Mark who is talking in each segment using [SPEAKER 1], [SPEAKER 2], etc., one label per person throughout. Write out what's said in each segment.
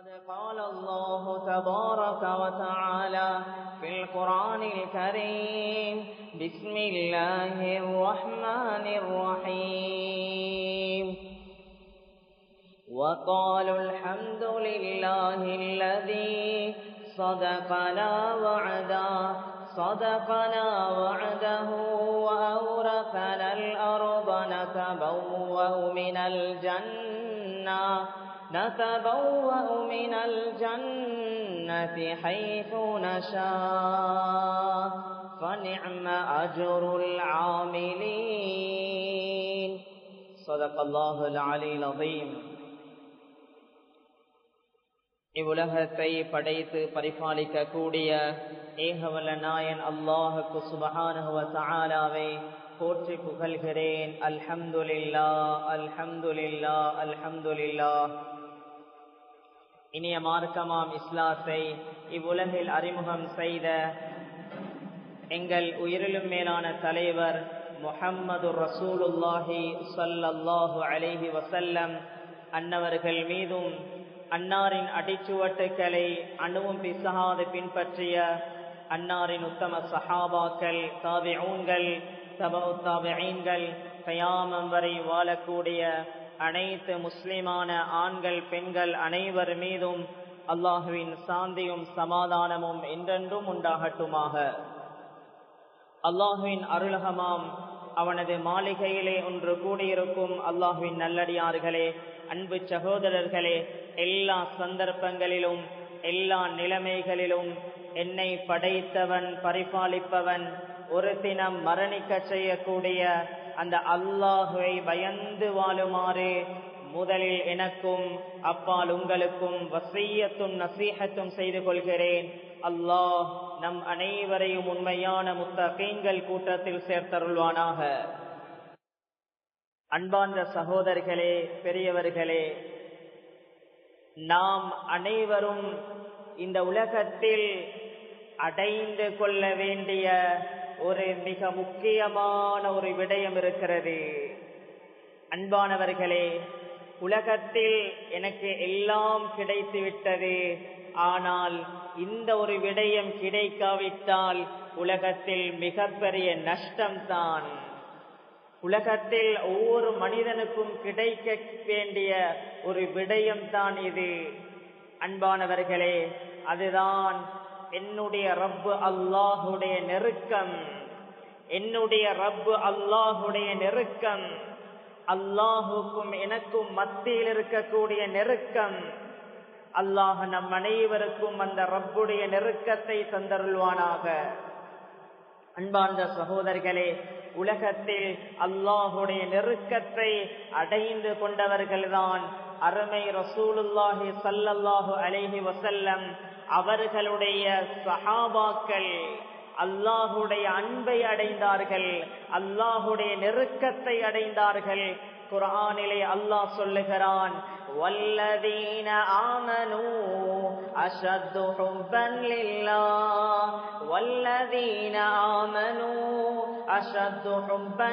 [SPEAKER 1] قد قال الله تبارك وتعالى في القرآن الكريم بسم الله الرحمن الرحيم وقالوا الحمد لله الذي صدقنا وعدا صدقنا وعده وأورثنا الأرض نتبوأ من الجنة نتبوأ من الجنة حيث نشاء فنعم أجر العاملين صدق الله العلي العظيم இவ்வுலகத்தை படைத்து பரிபாலிக்க கூடிய ஏகவல்ல நாயன் அல்லாஹுக்கு சுபஹானுவ தாலாவை போற்றி புகழ்கிறேன் அல்ஹம்துலில்லா அல்ஹம்துலில்லா அல்ஹம்துலில்லா இனிய மார்க்கமாம் இஸ்லாத்தை இவ்வுலகில் அறிமுகம் செய்த எங்கள் உயிரிலும் மேலான தலைவர் முஹம்மது ரசூலுல்லாஹி சல்லல்லாஹு அலைஹி வசல்லம் அன்னவர்கள் மீதும் அன்னாரின் அடிச்சுவட்டுக்களை அணுவும் பிசகாது பின்பற்றிய அன்னாரின் உத்தம சஹாபாக்கள் தாபிஊன்கள் தபு தாபிஐன்கள் கயாமம் வரை வாழக்கூடிய அனைத்து முஸ்லிமான ஆண்கள் பெண்கள் அனைவர் மீதும் அல்லாஹுவின் சாந்தியும் சமாதானமும் என்றென்றும் உண்டாகட்டுமாக அல்லாஹுவின் அருளகமாம் அவனது மாளிகையிலே ஒன்று கூடியிருக்கும் அல்லாஹுவின் நல்லடியார்களே அன்பு சகோதரர்களே எல்லா சந்தர்ப்பங்களிலும் எல்லா நிலைமைகளிலும் என்னை படைத்தவன் பரிபாலிப்பவன் ஒரு தினம் மரணிக்க செய்யக்கூடிய அந்த அல்லாஹுவை பயந்து வாழுமாறு முதலில் எனக்கும் அப்பால் உங்களுக்கும் வசையத்தும் நசீகத்தும் செய்து கொள்கிறேன் அல்லாஹ் நம் அனைவரையும் உண்மையான முத்தகீன்கள் கூட்டத்தில் சேர்த்தருள்வானாக அன்பார்ந்த சகோதரர்களே பெரியவர்களே நாம் அனைவரும் இந்த உலகத்தில் அடைந்து கொள்ள வேண்டிய ஒரு மிக முக்கியமான ஒரு விடயம் இருக்கிறது அன்பானவர்களே உலகத்தில் எனக்கு எல்லாம் கிடைத்து விட்டது ஆனால் இந்த ஒரு விடயம் கிடைக்காவிட்டால் உலகத்தில் மிகப்பெரிய நஷ்டம்தான் உலகத்தில் ஒவ்வொரு மனிதனுக்கும் கிடைக்க வேண்டிய ஒரு விடயம் தான் இது அன்பானவர்களே அதுதான் என்னுடைய ரப்பு அல்லாஹுடைய நெருக்கம் என்னுடைய ரப்பு அல்லாஹுடைய நெருக்கம் அல்லாஹுக்கும் எனக்கும் மத்தியில் இருக்கக்கூடிய நெருக்கம் அல்லாஹ் நம் அனைவருக்கும் அந்த ரப்புடைய நெருக்கத்தை தந்தருள்வானாக அன்பார்ந்த சகோதரர்களே உலகத்தில் அல்லாஹுடைய நெருக்கத்தை அடைந்து கொண்டவர்கள்தான் அருமை ரசூலுல்லாஹி சல்லல்லாஹு அலைஹி வசல்லம் அவர்களுடைய சஹாபாக்கள் அல்லாஹுடைய அன்பை அடைந்தார்கள் அல்லாஹுடைய நெருக்கத்தை அடைந்தார்கள் குரானிலே அல்லாஹ் சொல்லுகிறான் والذين آمنوا أشد حبا لله والذين آمنوا أشد حبا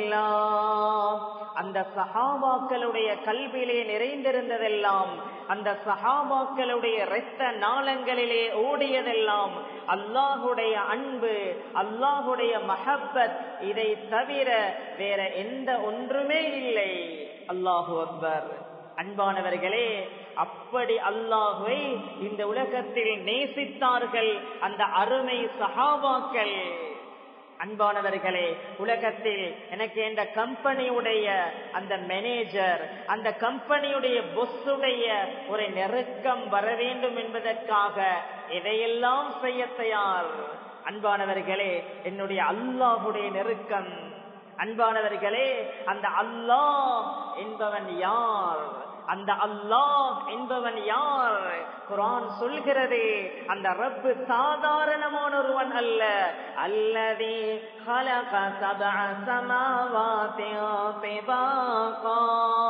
[SPEAKER 1] لله அந்த சஹாபாக்களுடைய கல்வியிலே நிறைந்திருந்ததெல்லாம் அந்த சஹாபாக்களுடைய இரத்த நாளங்களிலே ஓடியதெல்லாம் அல்லாஹுடைய அன்பு அல்லாஹுடைய மஹப்பத் இதை தவிர வேற எந்த ஒன்றுமே இல்லை அல்லாஹு அக்பர் அன்பானவர்களே அப்படி அல்லாஹுவை இந்த உலகத்தில் நேசித்தார்கள் அந்த அருமை சஹாபாக்கள் அன்பானவர்களே உலகத்தில் எனக்கு இந்த கம்பெனியுடைய அந்த மேனேஜர் அந்த கம்பெனியுடைய பொஸ்ஸுடைய ஒரு நெருக்கம் வர வேண்டும் என்பதற்காக எதையெல்லாம் செய்ய தயார் அன்பானவர்களே என்னுடைய அல்லாஹுடைய நெருக்கம் அன்பானவர்களே அந்த அல்லாஹ் என்பவன் யார் அந்த அல்லாஹ் என்பவன் யார் குரான் சொல்கிறது அந்த ரப்பு சாதாரணமான ஒருவன் அல்ல அல்லதே خلق سبع سماوات طباقا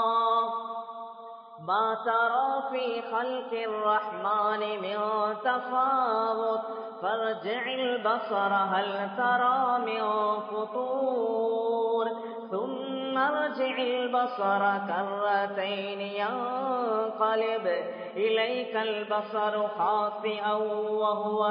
[SPEAKER 1] ما ترى في خلق الرحمن من تفاوت فارجع البصر هل ترى من فطور ثم ثم ارجع البصر كرتين ينقلب إليك البصر خاسئا وهو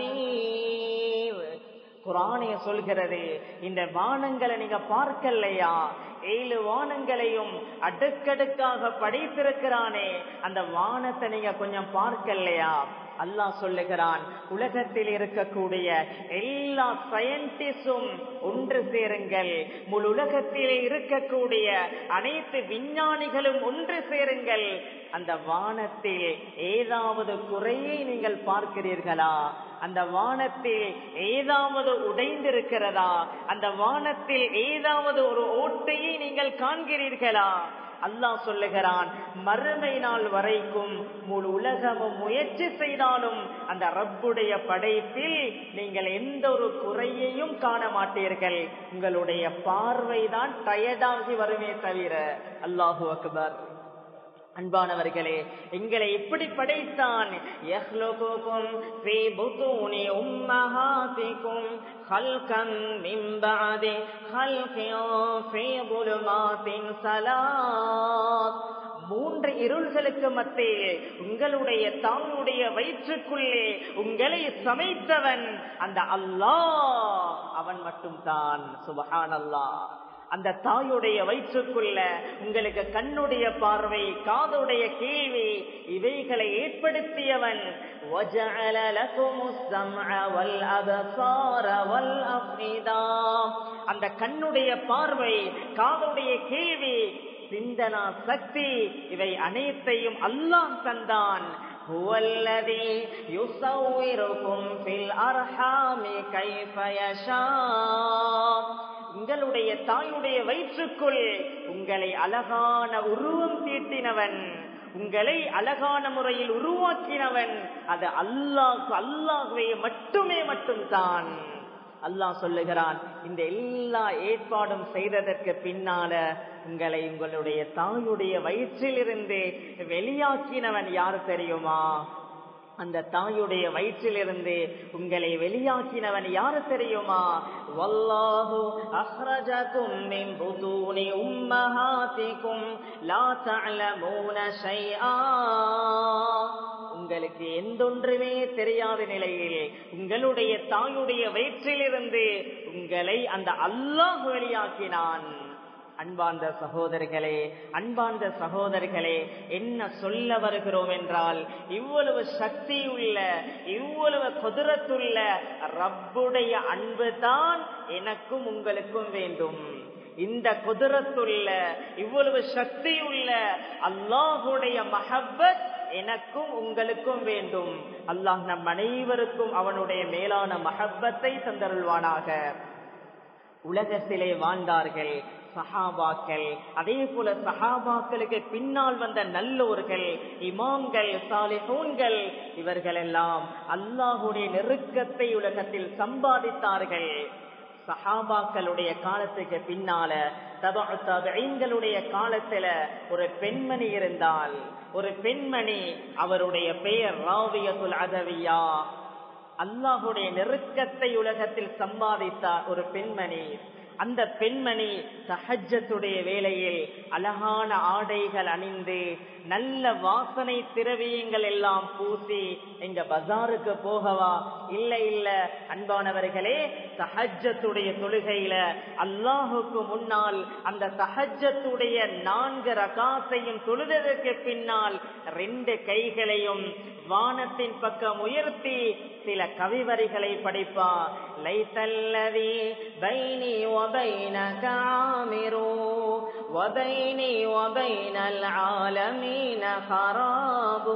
[SPEAKER 1] حسير குரானே சொல்கிறது இந்த வானங்களை நீங்க பார்க்கலையா ஏழு வானங்களையும் அடுக்கடுக்காக படைத்திருக்கிறானே அந்த வானத்தை நீங்க கொஞ்சம் பார்க்கலையா அல்லாஹ் சொல்லுகிறான் உலகத்தில் இருக்கக்கூடிய எல்லா சயின்டிஸ்டும் ஒன்று சேருங்கள் முழு உலகத்திலே இருக்கக்கூடிய அனைத்து விஞ்ஞானிகளும் ஒன்று சேருங்கள் அந்த வானத்தில் ஏதாவது குறையை நீங்கள் பார்க்கிறீர்களா அந்த வானத்தில் ஏதாவது உடைந்திருக்கிறதா அந்த வானத்தில் ஏதாவது ஒரு ஓட்டையை நீங்கள் காண்கிறீர்களா அல்லாஹ் சொல்லுகிறான் மறுமை நாள் வரைக்கும் முழு உலகமும் முயற்சி செய்தாலும் அந்த ரப்புடைய படைப்பில் நீங்கள் எந்த ஒரு குறையையும் காண மாட்டீர்கள் உங்களுடைய பார்வைதான் டயர்டாகி வருமே தவிர அல்லாஹு அக்பர் அன்பானவர்களே எங்களை எப்படி படைத்தான் யஹ்லுகுகும் ஃபீ புதூனி உம்மஹாதிகும் خلقا من بعد خلق في ظلمات ثلاث மூன்று இருள்களுக்கு மத்தியே உங்களுடைய தாங்களுடைய வயிற்றுக்குள்ளே உங்களை சமைத்தவன் அந்த அல்லாஹ் அவன் மட்டும்தான் சுபஹான் அல்லாஹ் அந்த தாயுடைய வயிற்றுக்குள்ள உங்களுக்கு கண்ணுடைய பார்வை காதுடைய கேள்வி இவைகளை ஏற்படுத்தியவன் وَجَعَلَ لَكُمُ السَّمْعَ وَالْأَبْصَارَ وَالْأَفْئِدَةَ அந்த கண்ணுடைய பார்வை காதுடைய கேள்வி சிந்தனா சக்தி இவை அனைத்தையும் அல்லாஹ் தந்தான் هو الذي يصوركم في الأرحام كيف يشاء உங்களுடைய தாயுடைய வயிற்றுக்குள் உங்களை அழகான உருவம் தீட்டினவன் உங்களை அழகான முறையில் உருவாக்கினவன் அது அல்லாஹ் அல்லாஹுவே மட்டுமே மட்டும்தான் அல்லாஹ் சொல்லுகிறான் இந்த எல்லா ஏற்பாடும் செய்ததற்கு பின்னால உங்களை உங்களுடைய தாயுடைய வயிற்றிலிருந்து வெளியாக்கினவன் யார் தெரியுமா அந்த தாயுடைய வயிற்றிலிருந்து உங்களை வெளியாக்கினவன் யாரு தெரியுமா வல்லாஹு அஹ்ரஜகும் மின் புதூனி உம்மஹாதிகும் லா தஅலமூன ஷைஆ உங்களுக்கு எந்தொன்றுமே தெரியாத நிலையில் உங்களுடைய தாயுடைய வயிற்றிலிருந்து உங்களை அந்த அல்லாஹ் வெளியாக்கினான் அன்பார்ந்த சகோதரர்களே அன்பார்ந்த சகோதரர்களே என்ன சொல்ல வருகிறோம் என்றால் இவ்வளவு சக்தி உள்ள இவ்வளவு குதிரத்துள்ள ரப்புடைய அன்பு தான் எனக்கும் உங்களுக்கும் வேண்டும் இந்த குதிரத்துள்ள இவ்வளவு சக்தி உள்ள அல்லாஹுடைய மஹப்பத் எனக்கும் உங்களுக்கும் வேண்டும் அல்லாஹ் நம் அனைவருக்கும் அவனுடைய மேலான மஹப்பத்தை தந்தருள்வானாக உலகத்திலே வாழ்ந்தார்கள் சஹாபாக்கள் அதே போல சஹாபாக்களுக்கு பின்னால் வந்த நல்லோர்கள் இமாம்கள் சாலிஹூன்கள் இவர்கள் எல்லாம் அல்லாஹுடைய நெருக்கத்தை உலகத்தில் சம்பாதித்தார்கள் சஹாபாக்களுடைய காலத்துக்கு பின்னால தபைங்களுடைய காலத்துல ஒரு பெண்மணி இருந்தால் ஒரு பெண்மணி அவருடைய பெயர் ராவியத்துல் அதவியா அல்லாஹுடைய நெருக்கத்தை உலகத்தில் சம்பாதித்தார் ஒரு பெண்மணி அந்த பெண்மணி சஹஜத்துடைய வேளையில் அழகான ஆடைகள் அணிந்து நல்ல வாசனை திரவியங்கள் எல்லாம் பூசி எங்க பஜாருக்கு போகவா இல்ல இல்ல அன்பானவர்களே சஹஜத்துடைய தொழுகையில அல்லாஹுக்கு முன்னால் அந்த சஹஜத்துடைய நான்கு ரகாசையும் தொழுதற்கு பின்னால் ரெண்டு கைகளையும் வானத்தின் பக்கம் உயர்த்தி சில கவிவரிகளை படிப்பா லைத்தல்லதி பைனி وبينك عامر وبيني وبين العالمين خراب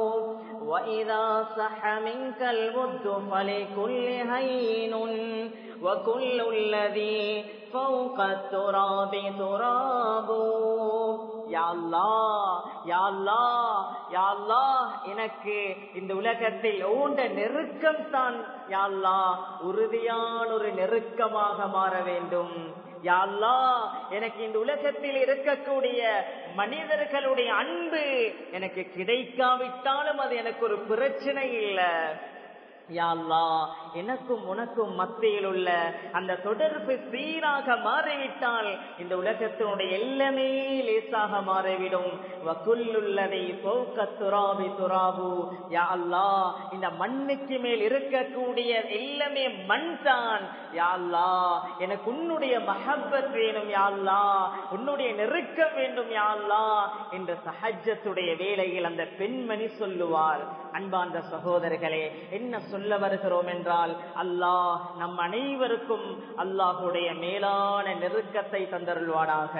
[SPEAKER 1] وإذا صح منك الود فلكل هين وكل الذي فوق التراب تراب யா அல்லாஹ் யா அல்லாஹ் யா அல்லாஹ் எனக்கு இந்த உலகத்தில் ஓண்ட நெருக்கம் தான் யா அல்லாஹ் உறுதியான ஒரு நெருக்கமாக மாற வேண்டும் யா அல்லாஹ் எனக்கு இந்த உலகத்தில் இருக்கக்கூடிய மனிதர்களுடைய அன்பு எனக்கு கிடைக்காவிட்டாலும் அது எனக்கு ஒரு பிரச்சனை இல்லை யா அல்லாஹ் எனக்கும் உனக்கும் மத்தியில் உள்ள அந்த தொடர்பு சீராக மாறிவிட்டால் இந்த உலகத்தினுடைய எல்லாமே லேசாக மாறிவிடும் வக்குள்ளுள்ளதை போக்க துராபி துராபு யா அல்லாஹ் இந்த மண்ணுக்கு மேல் இருக்கக்கூடிய எல்லாமே மண் தான் யா அல்லாஹ் எனக்கு உன்னுடைய மஹப்பத் வேணும் யா அல்லாஹ் உன்னுடைய நெருக்கம் வேண்டும் யா அல்லாஹ் என்ற சஹஜத்துடைய வேளையில் அந்த பெண்மணி சொல்லுவார் அன்பார்ந்த சகோதரர்களே என்ன சொல்ல வருகிறோம் என்றால் அல்லாஹ் நம் அனைவருக்கும் அல்லாஹுடைய மேலான நெருக்கத்தை தந்தருள்வானாக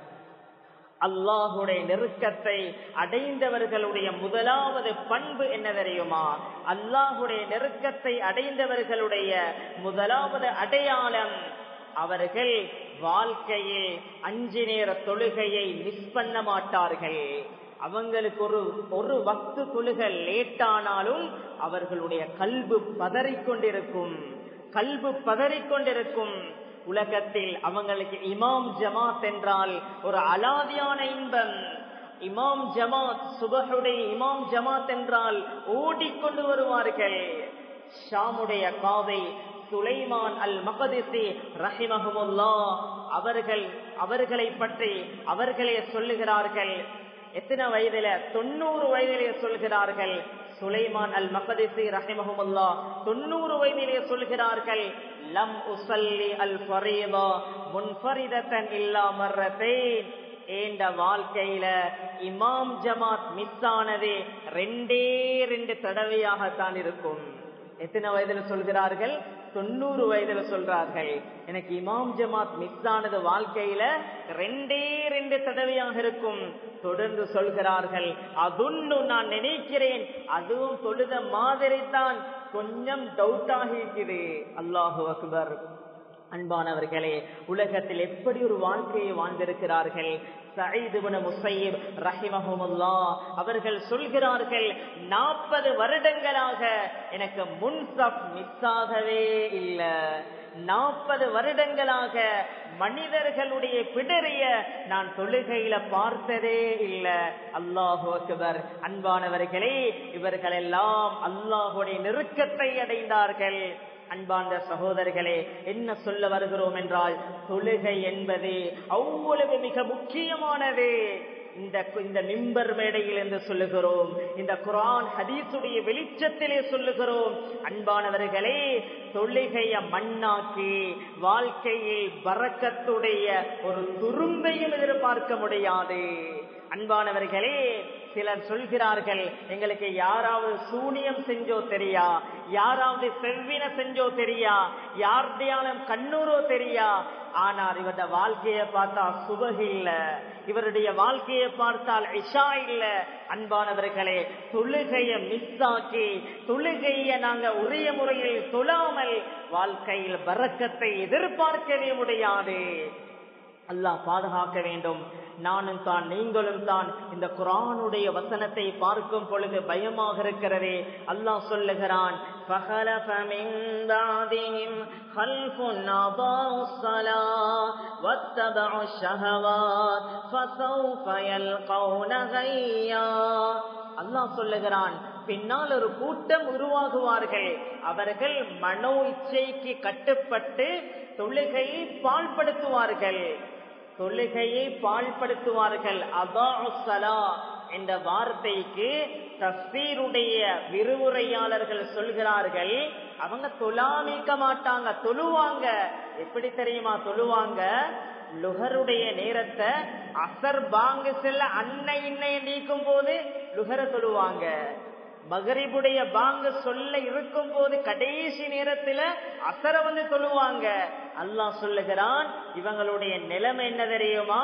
[SPEAKER 1] அல்லாஹுடைய நெருக்கத்தை அடைந்தவர்களுடைய முதலாவது பண்பு என்ன தெரியுமா அல்லாஹுடைய நெருக்கத்தை அடைந்தவர்களுடைய முதலாவது அடையாளம் அவர்கள் வாழ்க்கையில் அஞ்சு நேர தொழுகையை மிஸ் பண்ண மாட்டார்கள் அவங்களுக்கு ஒரு ஒரு வக்து தொழுகை லேட்டானாலும் அவர்களுடைய கல்பு பதறிக்கொண்டிருக்கும் கல்பு பதறிக்கொண்டிருக்கும் உலகத்தில் அவங்களுக்கு இமாம் ஜமாத் என்றால் ஒரு அலாதியான இன்பம் இமாம் ஜமாத் சுபஹுடைய இமாம் ஜமாத் என்றால் ஓடிக்கொண்டு வருவார்கள் ஷாமுடைய காவை சுலைமான் அல் மகதிசி ரஹிமஹமுல்லா அவர்கள் அவர்களை பற்றி அவர்களே சொல்லுகிறார்கள் எத்தனை வயதில தொண்ணூறு வயதிலே சொல்கிறார்கள் சுலைமான் அல் மகதிசி ரஹிமஹமுல்லா தொண்ணூறு வயதிலே சொல்கிறார்கள் லம் உசல்லி அல் ஃபரீதா முன்ஃபரிதத்தன் இல்லா மர்ரத்தைன் ஏண்ட வாழ்க்கையில இமாம் ஜமாத் மிஸ் ஆனது ரெண்டே ரெண்டு தடவையாகத்தான் இருக்கும் எத்தனை வயதுல சொல்கிறார்கள் தொண்ணூறு வயதுல சொல்றார்கள் எனக்கு இமாம் ஜமாத் மிஸ் ஆனது வாழ்க்கையில ரெண்டே ரெண்டு தடவையாக இருக்கும் தொடர்ந்து சொல்கிறார்கள் அதுன்னு நான் நினைக்கிறேன் அதுவும் தொழுத மாதிரி தான் கொஞ்சம் டவுட் ஆகிருக்குது அல்லாஹு அக்பர் அன்பானவர்களே உலகத்தில் எப்படி ஒரு வாழ்க்கையை வாழ்ந்திருக்கிறார்கள் அவர்கள் சொல்கிறார்கள் நாற்பது வருடங்களாக எனக்கு முன்சப் மிஸ் ஆகவே இல்லை நாற்பது வருடங்களாக மனிதர்களுடைய பிடரிய நான் தொழுகையில பார்த்ததே இல்ல அல்லாஹு அக்பர் அன்பானவர்களே இவர்கள் எல்லாம் அல்லாஹுடைய நெருக்கத்தை அடைந்தார்கள் அன்பார்ந்த சகோதரர்களே என்ன சொல்ல வருகிறோம் என்றால் தொழுகை என்பது அவ்வளவு மிக முக்கியமானது இந்த இந்த மிம்பர் மேடையில் என்று சொல்லுகிறோம் இந்த குரான் ஹதீசுடைய வெளிச்சத்திலே சொல்லுகிறோம் அன்பானவர்களே தொழுகைய மண்ணாக்கி வாழ்க்கையில் பறக்கத்துடைய ஒரு துரும்பையும் எதிர்பார்க்க முடியாது அன்பானவர்களே சிலர் சொல்கிறார்கள் எங்களுக்கு யாராவது சூனியம் செஞ்சோ தெரியா யாராவது செவ்வின செஞ்சோ தெரியா யார்டையாலும் கண்ணூரோ தெரியா ஆனால் இவருடைய வாழ்க்கையை பார்த்தா சுபகு இல்ல இவருடைய வாழ்க்கையை பார்த்தால் இஷா இல்ல அன்பானவர்களே தொழுகைய மிஸ் ஆக்கி தொழுகைய நாங்க உரிய முறையில் தொழாமல் வாழ்க்கையில் பறக்கத்தை எதிர்பார்க்கவே முடியாது அல்லாஹ் பாதுகாக்க வேண்டும் நானும் தான் நீங்களும் தான் இந்த குரானுடைய வசனத்தை பார்க்கும் பொழுது பயமாக இருக்கிறதே அல்லாஹ் சொல்லுகிறான் فخلف من بعدهم خلف أضاعوا الصلاة واتبعوا الشهوات فسوف يلقون غيا அல்லாஹ் சொல்லுகிறான் பின்னால் ஒரு கூட்டம் உருவாகுவார்கள் அவர்கள் மனோ இச்சைக்கு கட்டுப்பட்டு தொழுகையை பால்படுத்துவார்கள் தொழுகையை பாழ்படுத்துவார்கள் அதாசலா என்ற வார்த்தைக்கு தஸ்தீருடைய விரிவுரையாளர்கள் சொல்கிறார்கள் அவங்க தொழாமிக்க மாட்டாங்க தொழுவாங்க எப்படி தெரியுமா தொழுவாங்க லுகருடைய நேரத்தை அசர் பாங்கு செல்ல அன்னை இன்னைய நீக்கும் போது லுகர தொழுவாங்க மகரிபுடைய பாங்கு சொல்ல இருக்கும் போது கடைசி நேரத்துல அசர வந்து சொல்லுவாங்க அல்லாஹ் சொல்லுகிறான் இவங்களுடைய நிலைமை என்ன தெரியுமா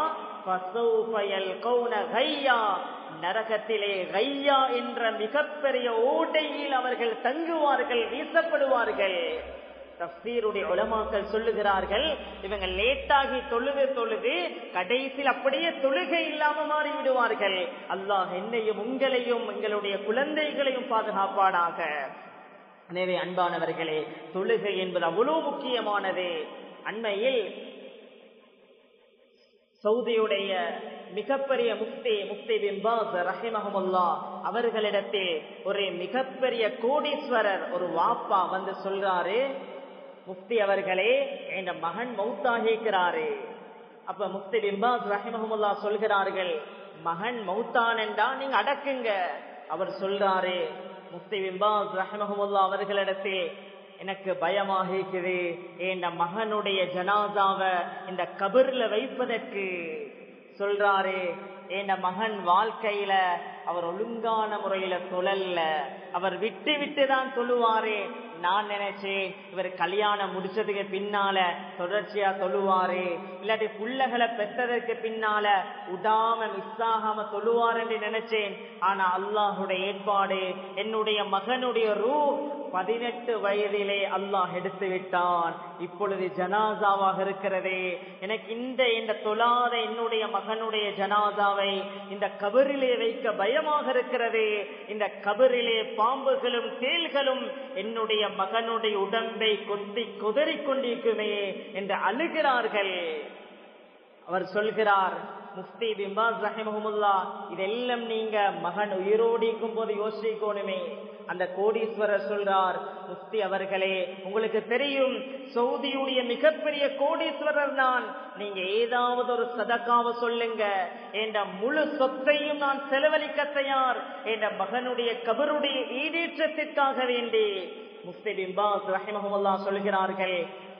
[SPEAKER 1] நரகத்திலே கையா என்ற மிகப்பெரிய ஓட்டையில் அவர்கள் தங்குவார்கள் வீசப்படுவார்கள் தப்சீருடைய உலமாக்கள் சொல்லுகிறார்கள் இவங்க லேட்டாகி தொழுது தொழுது கடைசியில் அப்படியே தொழுகை இல்லாம மாறி விடுவார்கள் அல்லாஹ் என்னையும் உங்களையும் எங்களுடைய குழந்தைகளையும் பாதுகாப்பானாக எனவே அன்பானவர்களே தொழுகை என்பது அவ்வளவு முக்கியமானது அண்மையில் சவுதியுடைய மிகப்பெரிய முக்தி முக்தி பிம்பாஸ் ரஹிமஹமுல்லா அவர்களிடத்தில் ஒரு மிகப்பெரிய கோடீஸ்வரர் ஒரு வாப்பா வந்து சொல்றாரு முக்தி அவர்களே என் மகன் மௌத்தாகிக்கிறாரு அப்ப முக்தி பிம்பாஸ் ரஹிமஹமுல்லா சொல்கிறார்கள் மகன் மௌத்தான் என்றா நீங்க அடக்குங்க அவர் சொல்றாரு முக்தி பிம்பாஸ் ரஹிமஹமுல்லா அவர்களிடத்தில் எனக்கு பயமாக இருக்குது என் மகனுடைய ஜனாதாவ இந்த கபர்ல வைப்பதற்கு சொல்றாரு என் மகன் வாழ்க்கையில அவர் ஒழுங்கான முறையில தொழல்ல அவர் விட்டு விட்டு தான் தொழுவாரு நான் நினைச்சேன் இவர் கல்யாணம் முடிச்சதுக்கு பின்னால தொடர்ச்சியா தொழுவாரு இல்லாட்டி புள்ளகளை பெற்றதற்கு பின்னால உடாம மிஸ் ஆகாம தொழுவார் என்று நினைச்சேன் ஆனா அல்லாஹுடைய ஏற்பாடு என்னுடைய மகனுடைய ரூ பதினெட்டு வயதிலே அல்லாஹ் எடுத்து விட்டான் இப்பொழுது ஜனாசாவாக இருக்கிறதே எனக்கு இந்த இந்த தொழாத என்னுடைய மகனுடைய ஜனாசாவை இந்த கபரிலே வைக்க பயமாக இருக்கிறது இந்த கபரிலே பாம்புகளும் தேள்களும் என்னுடைய மகனுடைய உடம்பை கொத்தி குதறிக் கொண்டிருக்குமே என்று அழுகிறார்கள் அவர் சொல்கிறார் முஃப்தி பிம்பாஸ் ரஹிமஹமுல்லா இதெல்லாம் நீங்க மகன் உயிரோடு இருக்கும் போது யோசிக்கணுமே அந்த கோடீஸ்வரர் சொல்றார் முஃப்தி அவர்களே உங்களுக்கு தெரியும் சவுதியுடைய மிகப்பெரிய கோடீஸ்வரர் நான் நீங்க ஏதாவது ஒரு சதக்காவை சொல்லுங்க என்ற முழு சொத்தையும் நான் செலவழிக்க தயார் என்ற மகனுடைய கபருடைய ஈடேற்றத்திற்காக வேண்டி முஃப்தி பிம்பாஸ் ரஹிமஹமுல்லா சொல்கிறார்கள்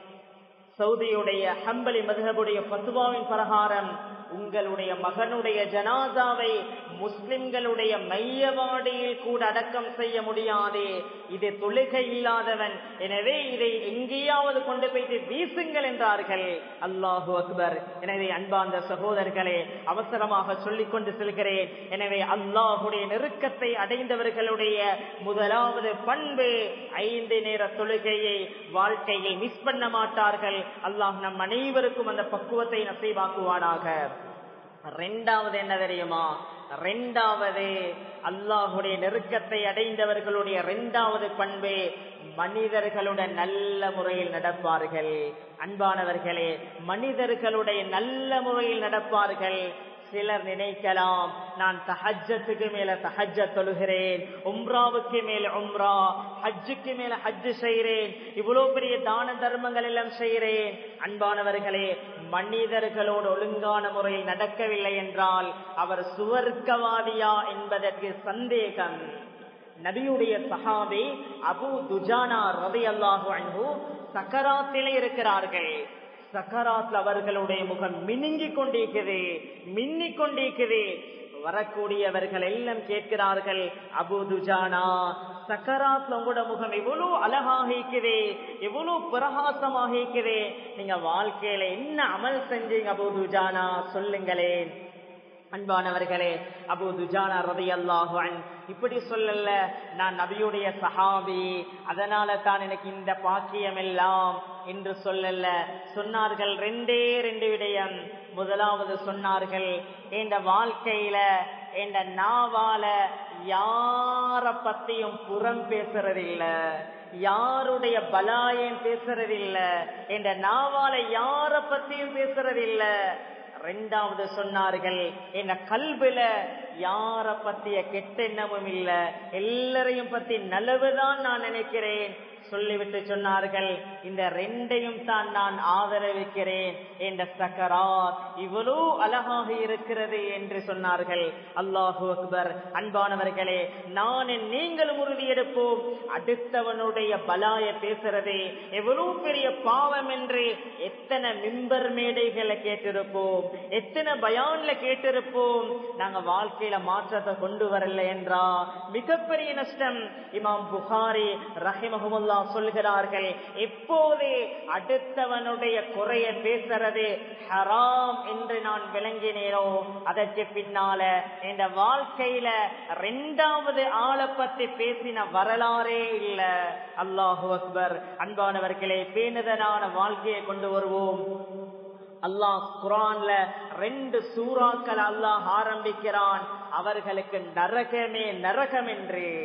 [SPEAKER 1] சவுதியுடைய ஹம்பலி மதுஹபுடைய பத்துவாவின் பிரகாரம் உங்களுடைய மகனுடைய ஜனாதாவை முஸ்லிம்களுடைய மையவாடியில் கூட அடக்கம் செய்ய முடியாது இது தொழுகை இல்லாதவன் எனவே இதை எங்கேயாவது கொண்டு போயிட்டு வீசுங்கள் என்றார்கள் அல்லாஹு அக்பர் எனவே அன்பார்ந்த சகோதரர்களே அவசரமாக சொல்லிக் கொண்டு செல்கிறேன் எனவே அல்லாஹுடைய நெருக்கத்தை அடைந்தவர்களுடைய முதலாவது பண்பு ஐந்து நேர தொழுகையை வாழ்க்கையில் மிஸ் பண்ண மாட்டார்கள் அல்லாஹ் நம் அனைவருக்கும் அந்த பக்குவத்தை நசைவாக்குவானாக ரெண்டாவது என்ன தெரியுமா ரெண்டாவது அல்லாஹுடைய நெருக்கத்தை அடைந்தவர்களுடைய ரெண்டாவது பண்பு மனிதர்களுடன் நல்ல முறையில் நடப்பார்கள் அன்பானவர்களே மனிதர்களுடைய நல்ல முறையில் நடப்பார்கள் சிலர் நினைக்கலாம் நான் தஹஜத்துக்கு மேல தஹஜ தொழுகிறேன் உம்ராவுக்கு மேல உம்ரா ஹஜ்ஜுக்கு மேல ஹஜ்ஜு செய்கிறேன் இவ்வளவு பெரிய தான தர்மங்கள் எல்லாம் செய்கிறேன் அன்பானவர்களே மனிதர்களோடு ஒழுங்கான முறையில் நடக்கவில்லை என்றால் அவர் சுவர்க்கவாதியா என்பதற்கு சந்தேகம் நபியுடைய சஹாபி அபு துஜானா ரவி அல்லாஹு அன்பு சக்கராத்திலே இருக்கிறார்கள் சக்கராத்ல அவர்களுடைய முகம் மினுங்கிக் கொண்டிருக்குது மின்னிக் கொண்டிருக்குது வரக்கூடியவர்கள் எல்லாம் கேட்கிறார்கள் அபு துஜானா சக்கராத்ல உங்களோட முகம் எவ்வளவு அழகாக இருக்குது எவ்வளவு பிரகாசமாக இருக்குது நீங்க வாழ்க்கையில என்ன அமல் செஞ்சீங்க அபு துஜானா சொல்லுங்களேன் அன்பானவர்களே அபு துஜானா ரதி அல்லாஹுவன் இப்படி சொல்லல நான் நபியுடைய சஹாபி அதனால தான் எனக்கு இந்த பாக்கியம் எல்லாம் என்று சொல்லல சொன்னார்கள் ரெண்டே ரெண்டு விடயம் முதலாவது சொன்னார்கள் என்ற வாழ்க்கையில என்ற நாவால யார பத்தியும் புறம் பேசுறதில்ல யாருடைய பலாயம் பேசுறதில்ல என்ற நாவால யார பத்தியும் பேசுறதில்ல ரெண்டாவது சொன்னார்கள் என்ன கல்வில யார பத்திய கெட்டெண்ணமும் இல்ல எல்லாரையும் பத்தி நல்லவுதான் நான் நினைக்கிறேன் சொல்லிவிட்டு சொன்னார்கள் இந்த ரெண்டையும் தான் நான் ஆதரவிக்கிறேன் என்ற சக்கராத் இவ்வளோ அழகாக இருக்கிறது என்று சொன்னார்கள் அல்லாஹு அக்பர் அன்பானவர்களே நான் நீங்களும் உறுதியெடுப்போம் அடுத்தவனுடைய பலாய பேசுறது எவ்வளவு பெரிய பாவம் என்று எத்தனை மிம்பர் மேடைகளை கேட்டிருப்போம் எத்தனை பயான்ல கேட்டிருப்போம் நாங்க வாழ்க்கையில மாற்றத்தை கொண்டு வரல என்றா மிகப்பெரிய நஷ்டம் இமாம் புகாரி ரஹிமஹமுல்லா சொல்கிறார்கள் எப்போது அடுத்தவனுடைய குறைய பேசுறது ஹராம் என்று நான் விளங்கினேனோ அதற்கு பின்னால இந்த வாழ்க்கையில ரெண்டாவது ஆளை பத்தி பேசின வரலாறே இல்ல அல்லாஹு அக்பர் அன்பானவர்களே பேணுதலான வாழ்க்கையை கொண்டு வருவோம் அல்லாஹ் குரான்ல ரெண்டு சூறாக்கள் அல்லாஹ் ஆரம்பிக்கிறான் அவர்களுக்கு நரகமே நரகம் என்று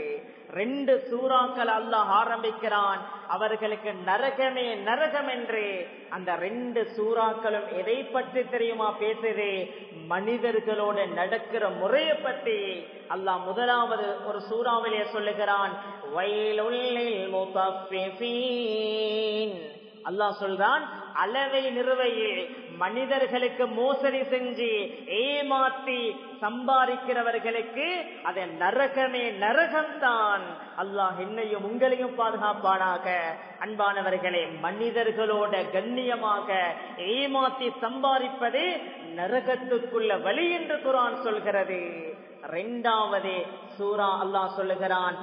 [SPEAKER 1] ரெண்டு சூறாக்கள் அல்லாஹ் ஆரம்பிக்கிறான் அவர்களுக்கு நரகமே நரகம் என்று அந்த ரெண்டு சூறாக்களும் எதை பற்றி தெரியுமா பேசுது மனிதர்களோட நடக்கிற முறையை பற்றி அல்லாஹ் முதலாவது ஒரு சூறாவிலே சொல்லுகிறான் வயலுள்ளில் முத்தஃபிஃபீன் அல்லாஹ் சொல்றான் அளவை நிறுவையில் மனிதர்களுக்கு மோசடி செஞ்சு ஏமாத்தி சம்பாதிக்கிறவர்களுக்கு அது நரகமே நரகம்தான் அல்லாஹ் என்னையும் உங்களையும் பாதுகாப்பானாக அன்பானவர்களே மனிதர்களோட கண்ணியமாக ஏமாத்தி சம்பாதிப்பது நரகத்துக்குள்ள வழி என்று குரான் சொல்கிறது ரெண்டாவது சூரா அல்லாஹ் சொல்லுகிறான்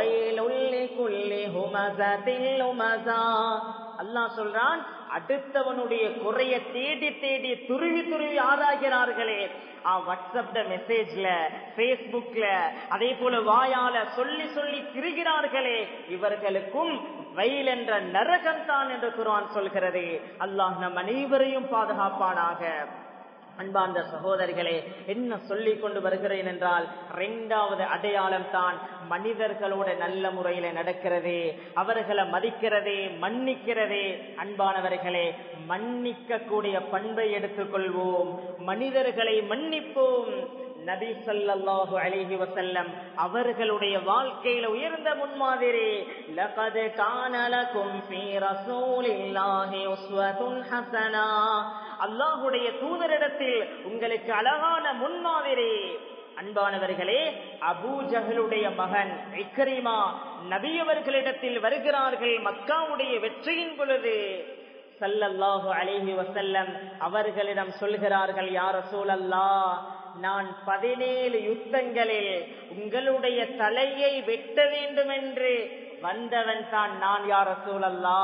[SPEAKER 1] அல்லாஹ் சொல்றான் அடுத்தவனுடைய குறைய தேடி தேடி துருவி துருவி ஆராய்கிறார்களே வாட்ஸ்அப்ல மெசேஜ்ல பேஸ்புக்ல அதே போல வாயால சொல்லி சொல்லி திரிகிறார்களே இவர்களுக்கும் வயல் என்ற நரகம் தான் என்று குரான் சொல்கிறது அல்லாஹ் நம் அனைவரையும் பாதுகாப்பானாக அன்பார்ந்த சகோதரிகளே என்ன சொல்லிக் கொண்டு வருகிறேன் என்றால் இரண்டாவது அடையாளம் தான் மனிதர்களோட நல்ல முறையில நடக்கிறது அவர்களை மதிக்கிறது மன்னிக்கிறது அன்பானவர்களே மன்னிக்க கூடிய பண்பை எடுத்துக்கொள்வோம் மனிதர்களை மன்னிப்போம் நபி ஸல்லல்லாஹு அலைஹி வஸல்லம் அவர்களுடைய வாழ்க்கையில உயர்ந்த முன்மாதிரி லகத் கான லகும் ஃபீ ரசூலில்லாஹி உஸ்வத்துன் ஹஸனா அல்லாஹ்வுடைய தூதரிடத்தில் உங்களுக்கு அழகான முன்மாதிரி அன்பானவர்களே அபூஜகளுடைய மகன் இக்ரிமா நபியவர்களிடத்தில் வருகிறார்கள் மக்காவுடைய வெற்றியின் பொழுது சல்லல்லாஹு அலைஹி வசல்லம் அவர்களிடம் சொல்கிறார்கள் யார் சூழல்லா நான் பதினேழு யுத்தங்களில் உங்களுடைய தலையை வெட்ட வேண்டும் என்று வந்தவன் தான் நான் யார் சூழல்லா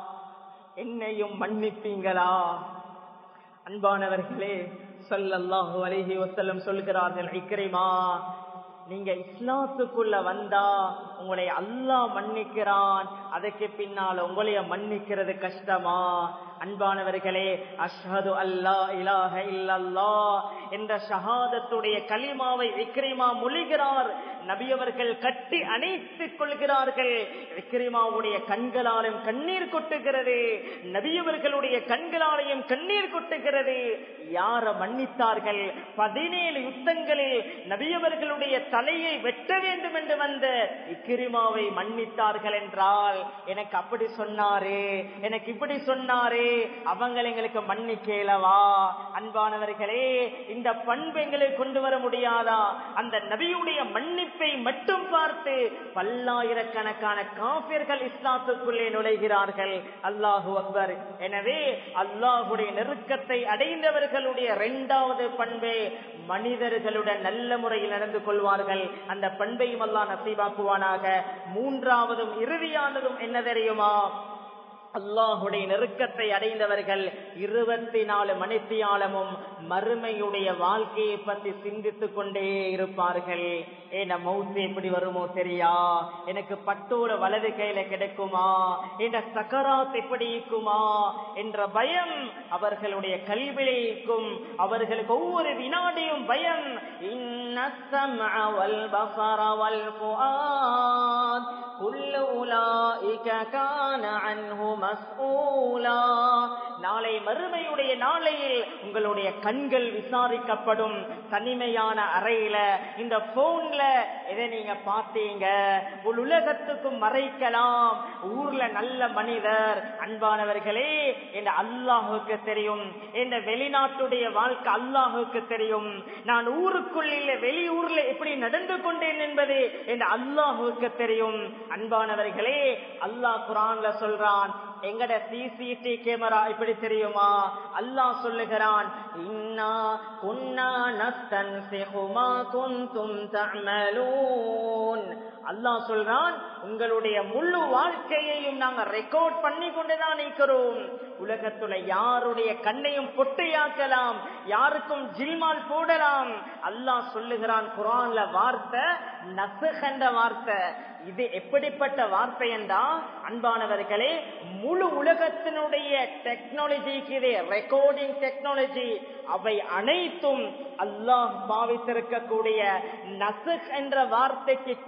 [SPEAKER 1] என்னையும் மன்னிப்பீங்களா அன்பானவர்களே சொல்லல்லாஹு அலைஹி வசல்லம் சொல்கிறார்கள் இக்ரிமா நீங்க இஸ்லாத்துக்குள்ள வந்தா உங்களை அல்லாஹ் மன்னிக்கிறான் அதுக்கு பின்னால உங்களைய மன்னிக்கிறது கஷ்டமா அன்பானவர்களே அஷ்ஹது அல்லா இலாஹ இல்லல்லா என்ற ஷஹாதத்துடைய கலிமாவை விக்ரிமா மொழிகிறார் நபியவர்கள் கட்டி அணைத்துக் கொள்கிறார்கள் விக்ரிமாவுடைய கண்களாலும் கண்ணீர் கொட்டுகிறது நபியவர்களுடைய கண்களாலையும் கண்ணீர் கொட்டுகிறது யார மன்னித்தார்கள் பதினேழு யுத்தங்களில் நபியவர்களுடைய தலையை வெட்ட வேண்டும் என்று வந்த இக்கிரிமாவை மன்னித்தார்கள் என்றால் எனக்கு அப்படி சொன்னாரு எனக்கு இப்படி சொன்னாரு அவங்க எங்களுக்கு மன்னிக்கலவா அன்பானவர்களே இந்த பண்பு எங்களுக்கு கொண்டு வர முடியாதா அந்த நபியுடைய மன்னிப்பை மட்டும் பார்த்து பல்லாயிரக்கணக்கான காபியர்கள் இஸ்லாத்துக்குள்ளே நுழைகிறார்கள் அல்லாஹு அக்பர் எனவே அல்லாஹுடைய நெருக்கத்தை அடைந்தவர்களுடைய இரண்டாவது பண்பே மனிதர்களுடன் நல்ல முறையில் நடந்து கொள்வார்கள் அந்த பண்பையும் அல்லா நசீபாக்குவானாக மூன்றாவதும் இறுதியானதும் என்ன தெரியுமா அல்லாஹுடைய நெருக்கத்தை அடைந்தவர்கள் இருபத்தி நாலு மணித்தியாலமும் மறுமையுடைய வாழ்க்கையை பற்றி சிந்தித்துக் கொண்டே இருப்பார்கள் ஏன மவுத்து எப்படி வருமோ தெரியா எனக்கு பட்டோட வலது கையில கிடைக்குமா என்ற சக்கராத் எப்படி இருக்குமா என்ற பயம் அவர்களுடைய கல்வியிலேக்கும் அவர்களுக்கு ஒவ்வொரு வினாடியும் பயம் كل أولئك كان عنه مسؤولا நாளை மறுமையுடைய நாளையில் உங்களுடைய கண்கள் விசாரிக்கப்படும் தனிமையான அறையில இந்த போன்ல எதை நீங்க பார்த்தீங்க ஒரு உலகத்துக்கும் மறைக்கலாம் ஊர்ல நல்ல மனிதர் அன்பானவர்களே என்ற அல்லாஹுக்கு தெரியும் என்ற வெளிநாட்டுடைய வாழ்க்கை அல்லாஹுக்கு தெரியும் நான் ஊருக்குள்ள இல்ல வெளியூர்ல எப்படி நடந்து கொண்டேன் என்பது என்ற அல்லாஹுக்கு தெரியும் அன்பானவர்களே அல்லாஹ் குரான்ல சொல்றான் எங்கட சிசிடி கேமரா இப்படி தெரியுமா அல்லாஹ் சொல்லுகிறான் இன்னா குன்னா நஸ்தன்சிஹுமா குந்தும் தஅமலூன் அல்லாஹ் சொல்றான் உங்களுடைய முழு வாழ்க்கையையும் நாங்க ரெக்கார்ட் பண்ணி கொண்டுதான் இருக்கிறோம் உலகத்துல யாருடைய கண்ணையும் பொட்டையாக்கலாம் யாருக்கும் ஜில்மால் போடலாம் அல்லாஹ் சொல்லுகிறான் குரான்ல வார்த்தை நசுகன்ற வார்த்தை இது எப்படிப்பட்ட வார்த்தை என்றா அன்பானவர்களே முழு உலகத்தினுடைய டெக்னாலஜிக்கு இது ரெக்கார்டிங் டெக்னாலஜி அவை அனைத்தும் அல்லாஹ் பாவித்திருக்கக்கூடிய நசுக் என்ற வார்த்தைக்கு கீழாக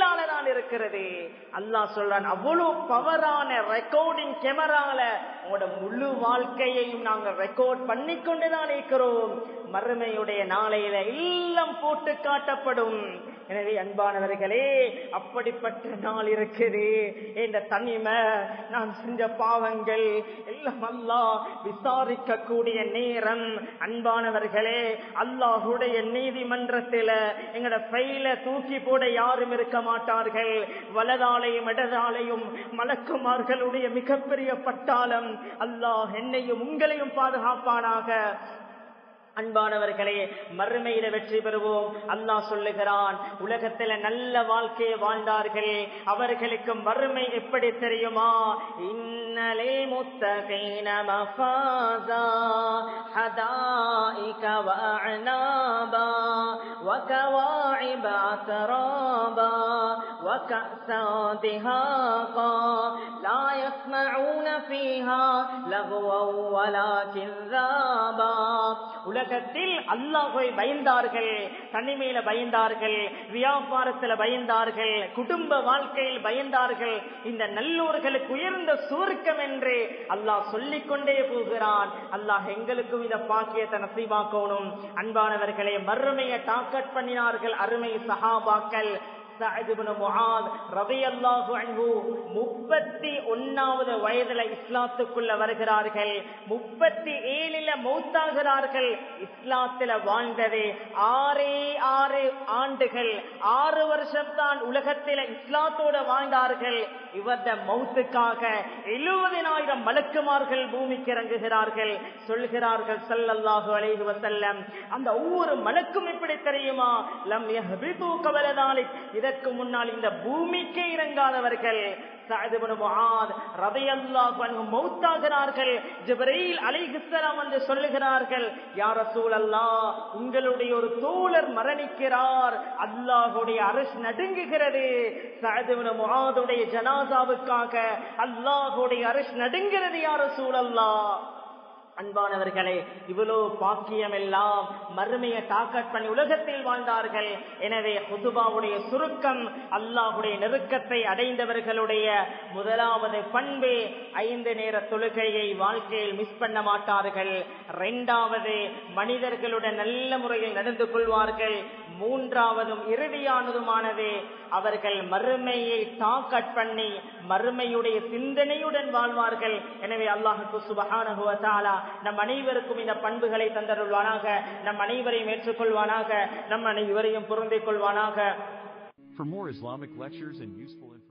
[SPEAKER 1] கேமரால தான் இருக்கிறது அல்லாஹ் சொல்றான் அவ்வளவு பவரான ரெக்கார்டிங் கேமரால உங்களோட முழு வாழ்க்கையையும் நாங்கள் ரெக்கார்ட் பண்ணி கொண்டுதான் இருக்கிறோம் மறுமையுடைய நாளையில எல்லாம் போட்டு காட்டப்படும் எனவே அன்பானவர்களே அப்படிப்பட்ட நாள் இருக்குது இந்த தனிமை நான் செஞ்ச பாவங்கள் எல்லாம் அல்லாஹ் விசாரிக்க கூடிய நேரம் அன்பானவர்களே அல்லாஹுடைய நீதிமன்றத்தில் எங்கட ஃபைல தூக்கி போட யாரும் இருக்க மாட்டார்கள் வலதாலையும் இடதாலையும் மலக்குமார்களுடைய மிகப்பெரிய பட்டாளம் அல்லாஹ் என்னையும் உங்களையும் பாதுகாப்பானாக அன்பானவர்களே மறுமையில வெற்றி பெறுவோம் அல்லாஹ் சொல்லுகிறான் உலகத்துல நல்ல வாழ்க்கையை வாழ்ந்தார்கள் அவர்களுக்கு மறுமை எப்படி தெரியுமா இன்னலே முத்தகைன மஃபாசா حدائق وأعنابا وكواعب أترابا وكأسا دهاقا لا يسمعون فيها لغوا ولا كذابا உலகத்தில் அல்லாஹை பயந்தார்கள் தனிமையில பயந்தார்கள் வியாபாரத்துல பயந்தார்கள் குடும்ப வாழ்க்கையில் பயந்தார்கள் இந்த நல்லோர்களுக்கு உயர்ந்த சுருக்கம் என்று அல்லாஹ் சொல்லிக் கொண்டே போகிறான் அல்லாஹ் எங்களுக்கும் இத பாக்கியத்தை நசீவாக்கணும் அன்பானவர்களே மறுமையை டாக்கட் பண்ணினார்கள் அருமை சஹாபாக்கள் முப்பத்தி ஒன்னாவது வயதுல இஸ்லாத்துக்குள்ள வருகிறார்கள் முப்பத்தி ஏழுல மௌத்தாகிறார்கள் இஸ்லாத்துல வாழ்ந்தது ஆறே ஆறு ஆண்டுகள் ஆறு வருஷம் தான் உலகத்தில இஸ்லாத்தோட வாழ்ந்தார்கள் இவரது மௌத்துக்காக எழுபதினாயிரம் மலக்குமார்கள் பூமிக்கு இறங்குகிறார்கள் சொல்கிறார்கள் சல்லல்லாஹு அலைஹி வசல்லம் அந்த ஒவ்வொரு மலக்கும் எப்படி தெரியுமா லம் யஹ்பிது கபலதாலி இதற்கு முன்னால் இந்த பூமிக்கே இறங்காதவர்கள் மௌத்தாகிறார்கள் ஜிப்ரீல் அலைஹிஸ்ஸலாம் வந்து சொல்லுகிறார்கள் யார சூழல்லா உங்களுடைய ஒரு தோழர் மரணிக்கிறார் அல்லாஹுடைய அரசு நடுங்குகிறது சஅதுபுன முஆதுடைய ஜனாசாவுக்காக அல்லாஹுடைய அரசு நடுங்கிறது யார சூழல்லா அன்பானவர்களே இவ்வளவு பாக்கியம் எல்லாம் மறுமையை தாக்கட் பண்ணி உலகத்தில் வாழ்ந்தார்கள் எனவே ஹுதுபாவுடைய சுருக்கம் அல்லாஹுடைய நெருக்கத்தை அடைந்தவர்களுடைய முதலாவது பண்பு ஐந்து நேர தொழுகையை வாழ்க்கையில் மிஸ் பண்ண மாட்டார்கள் இரண்டாவது மனிதர்களுடன் நல்ல முறையில் நடந்து கொள்வார்கள் மூன்றாவதும் இறுதியானதுமானது அவர்கள் மறுமையை தாக்கட் பண்ணி மறுமையுடைய சிந்தனையுடன் வாழ்வார்கள் எனவே அல்லாஹுக்கு சுபகான நம் அனைவருக்கும் இந்த பண்புகளை தந்தருள்வானாக நம் அனைவரையும் ஏற்றுக்கொள்வானாக நம் அனைவரையும் பொருந்திக் கொள்வானாக
[SPEAKER 2] For more Islamic lectures and useful information,